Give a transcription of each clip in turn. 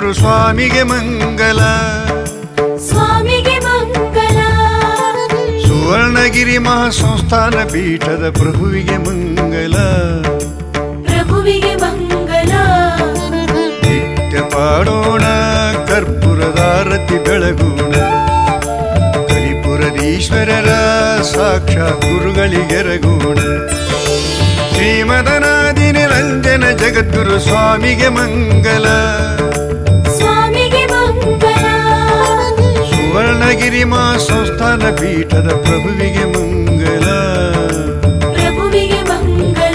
ಜಗದ್ಗುರು ಸ್ವಾಮಿಗೆ ಮಂಗಲ ಸ್ವಾಮಿಗೆ ಮಂಗಲ ಸುವರ್ಣಗಿರಿ ಮಹಾಸಂಸ್ಥಾನ ಪೀಠದ ಪ್ರಭುವಿಗೆ ಮಂಗಲ ಪ್ರಭುವಿಗೆ ಮಂಗಲ ನಿತ್ಯ ಪಾಡೋಣ ಕರ್ಪೂರದಾರತಿ ಬೆಳಗೋಣ ಕಲಿಪುರದೀಶ್ವರರ ಸಾಕ್ಷಾತ್ ಗುರುಗಳಿಗೆರಗೋಣ ಶ್ರೀಮದನಾದಿ ನಿರಂಜನ ಜಗದ್ಗುರು ಸ್ವಾಮಿಗೆ ಮಂಗಲ ಸ್ವಾಮಿಗೆ ಮಂಗಲ ಸುವರ್ಣಗಿರಿ ಮಾ ಸಂಸ್ಥಾನ ಪೀಠದ ಪ್ರಭುವಿಗೆ ಮಂಗಲ ಪ್ರಭುವಿಗೆ ಮಂಗಲ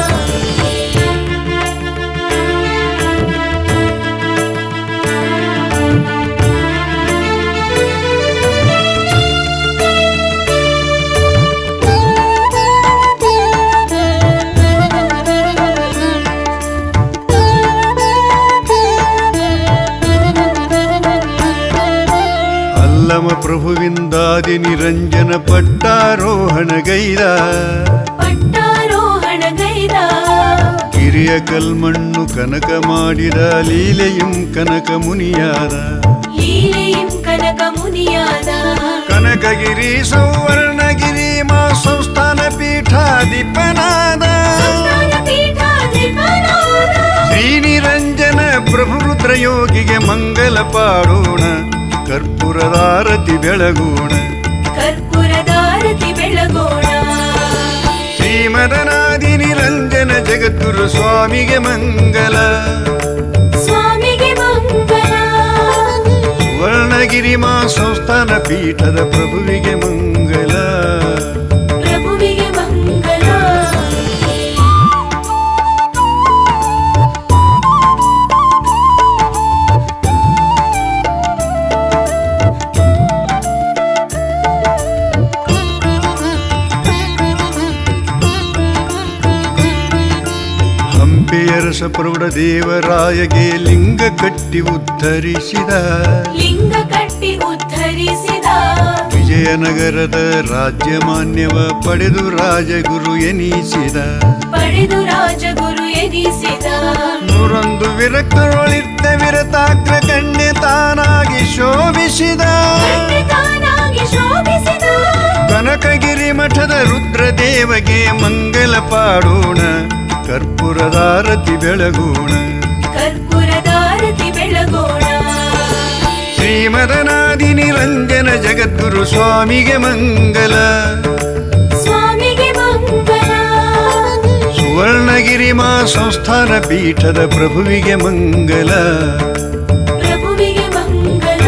ಅಲ್ಲಮ ಪ್ರಭುವಿಂದಾದಿ ನಿರಂಜನ ಪಟ್ಟಾರೋಹಣಗೈದ ಪಟ್ಟಾರೋಹಣ ಗೈದ ಗಿರಿಯ ಕಲ್ಮಣ್ಣು ಕನಕ ಮಾಡಿದ ಲೀಲೆಯಂ ಕನಕ ಮುನಿಯಾದ ಲೀಲೆಯಿಂ ಕನಕ ಮುನಿಯಾದ ಕನಕಗಿರಿ ಸೌವರ್ಣಗಿರಿ ಮಾ ಸಂಸ್ಥಾನ ಪೀಠಾಧಿಪನಾದ ಸಂಸ್ಥಾನ ಪೀಠಾಧಿಪನಾದ ಶ್ರೀನಿರಂಜನ ಪ್ರಭು ರುದ್ರಯೋಗಿಗೆ ಮಂಗಲ ಪಾಡೋಣ ಕರ್ಪೂರದಾರತಿ ಬೆಳಗೋಣ ಕರ್ಪೂರದಾರತಿ ಬೆಳಗೋಣ ಶ್ರೀಮದನಾದಿ ನಿರಂಜನ ಜಗದ್ಗುರು ಸ್ವಾಮಿಗೆ ಮಂಗಲ ಸ್ವಾಮಿಗೆ ಮಂಗಲ ಸುವರ್ಣಗಿರಿ ಮಾ ಸಂಸ್ಥಾನ ಪೀಠದ ಪ್ರಭುವಿಗೆ ಮಂಗಲ ಪ್ರಭುವಿಗೆ ಮಂಗಲ ಹಂಪೆಯರಸ ಪ್ರೌಢ ದೇವರಾಯಗೆ ಲಿಂಗ ಕಟ್ಟಿ ಉದ್ಧರಿಸಿದ ಲಿಂಗ ಕಟ್ಟಿ ಉದ್ಧರಿಸಿದ ವಿಜಯನಗರದ ರಾಜ್ಯಮಾನ್ಯವ ಪಡೆದು ರಾಜಗುರು ಎನಿಸಿದ ಪಡೆದು ರಾಜಗುರು ಎನಿಸಿದ ನೂರೊಂದು ವಿರಕ್ತರೊಳಿದ್ದ ವಿರತಾಗ್ರ ಕಣ್ಣೆ ತಾನಾಗಿ ಶೋಭಿಸಿದ ಕಣ್ಣೆ ತಾನಾಗಿ ಶೋಭಿಸಿದ ಕನಕಗಿರಿ ಮಠದ ರುದ್ರದೇವಗೆ ಮಂಗಲ ಪಾಡೋಣ ಕರ್ಪೂರದಾರತಿ ಬೆಳಗೋಣ ಕರ್ಪೂರದಾರತಿ ಬೆಳಗೋಣ ಶ್ರೀಮದನಾದಿ ನಿರಂಜನ ಜಗದ್ಗುರು ಸ್ವಾಮಿಗೆ ಮಂಗಲ ಸ್ವಾಮಿಗೆ ಮಂಗಲ ಸುವರ್ಣಗಿರಿ ಮಾ ಸಂಸ್ಥಾನ ಪೀಠದ ಪ್ರಭುವಿಗೆ ಮಂಗಲ ಪ್ರಭುವಿಗೆ ಮಂಗಲ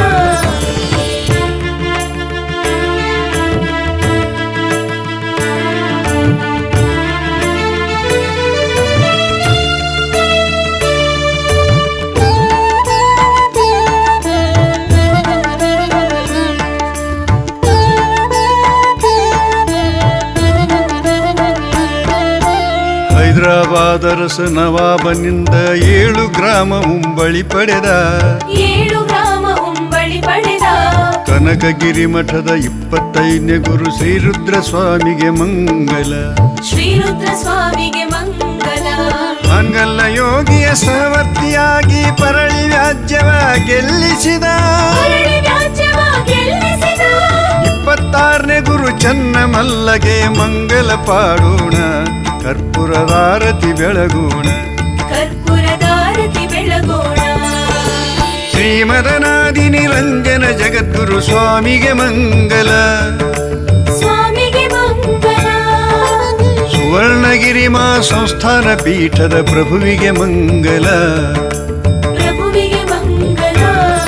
ಹೈದರಾಬಾದ್ ಅರಸ ನವಾಬನಿಂದ ಏಳು ಗ್ರಾಮ ಉಂಬಳಿ ಪಡೆದ ಏಳು ಗ್ರಾಮ ಉಂಬಳಿ ಪಡೆದ ಕನಕಗಿರಿ ಮಠದ ಇಪ್ಪತ್ತೈದನೇ ಗುರು ಶ್ರೀರುದ್ರ ಸ್ವಾಮಿಗೆ ಮಂಗಲ ಶ್ರೀರುದ್ರ ಸ್ವಾಮಿಗೆ ಮಂಗಲ ಮಂಗಲ ಯೋಗಿಯ ಸಹವರ್ತಿಯಾಗಿ ಪರಳಿ ವ್ಯಾಜ್ಯವ ಗೆಲ್ಲಿಸಿದ ಪರಳಿ ರಾಜ್ಯವ ಗೆಲ್ಲಿಸಿದ ಇಪ್ಪತ್ತಾರನೇ ಗುರು ಚನ್ನಮಲ್ಲಗೆ ಮಂಗಲ ಪಾಡೋಣ ಕರ್ಪೂರದಾರತಿ ಬೆಳಗೋಣ ಕರ್ಪೂರದಾರತಿ ಬೆಳಗೋಣ ಶ್ರೀಮದನಾದಿ ನಿರಂಜನ ಜಗದ್ಗುರು ಸ್ವಾಮಿಗೆ ಮಂಗಲ ಸ್ವಾಮಿಗೆ ಮಂಗಲ ಸುವರ್ಣಗಿರಿ ಮಾ ಸಂಸ್ಥಾನ ಪೀಠದ ಪ್ರಭುವಿಗೆ ಮಂಗಲ ಪ್ರಭುವಿಗೆ ಮಂಗಲ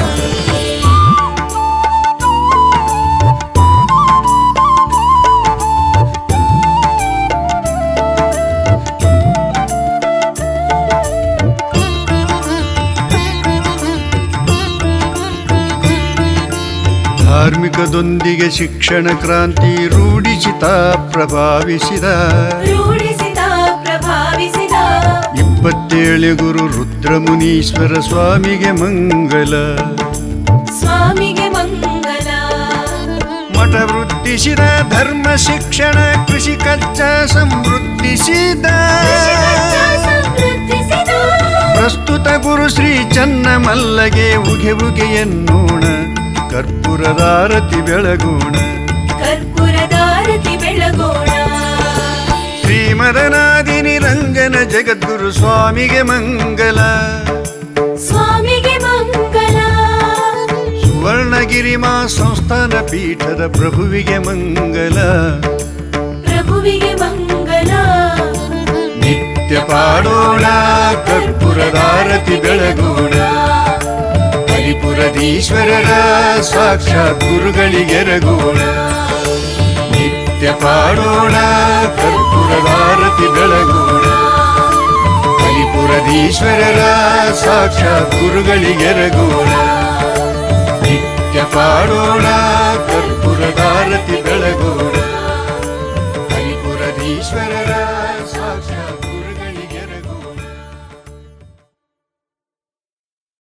ಧಾರ್ಮಿಕದೊಂದಿಗೆ ಶಿಕ್ಷಣ ಕ್ರಾಂತಿ ರೂಢಿಸಿತ ಪ್ರಭಾವಿಸಿದ ರೂಢಿಸಿದ ಪ್ರಭಾವಿಸಿದ ಇಪ್ಪತ್ತೇಳು ಗುರು ರುದ್ರಮುನೀಶ್ವರ ಸ್ವಾಮಿಗೆ ಮಂಗಲ ಸ್ವಾಮಿಗೆ ಮಂಗಲ ಮಠ ವೃದ್ಧಿಸಿದ ಧರ್ಮ ಶಿಕ್ಷಣ ಕೃಷಿ ಕಚ್ಚ ಸಮೃದ್ಧಿಸಿದ ಸಮೃದ್ಧಿಸಿದ ಪ್ರಸ್ತುತ ಗುರು ಶ್ರೀ ಚನ್ನಮಲ್ಲಗೆ ಉಗೆ ಉಗೆ ಎನ್ನೋಣ ಕರ್ಪೂರದಾರತಿ ಬೆಳಗೋಣ ಕರ್ಪೂರದಾರತಿ ಬೆಳಗೋಣ ಶ್ರೀಮದನಾದಿನಿ ರಂಗನ ಜಗದ್ಗುರು ಸ್ವಾಮಿಗೆ ಮಂಗಲ ಸ್ವಾಮಿಗೆ ಮಂಗಲ ಸುವರ್ಣಗಿರಿ ಮಾ ಸಂಸ್ಥಾನ ಪೀಠದ ಪ್ರಭುವಿಗೆ ಮಂಗಲ ಪ್ರಭುವಿಗೆ ಮಂಗಲ ನಿತ್ಯ ಪಾಡೋಣ ಕರ್ಪೂರದಾರತಿ ಬೆಳಗೋಣ ಹರಿಪುರದೀಶ್ವರರ ಸಾಕ್ಷಾತ್ ಗುರುಗಳಿಗೆರಗೋಣ ನಿತ್ಯ ಪಾಡೋಣ ಕರ್ಪೂರದಾರತಿ ಬೆಳಗೋಣ ಹರಿಪುರದೀಶ್ವರರ ಸಾಕ್ಷಾತ್ ಗುರುಗಳಿಗೆರಗೋಣ ನಿತ್ಯ ಪಾಡೋಣ ಕರ್ಪೂರದಾರತಿ ಬೆಳಗೋಣ ಹರಿಪುರದೀಶ್ವರರ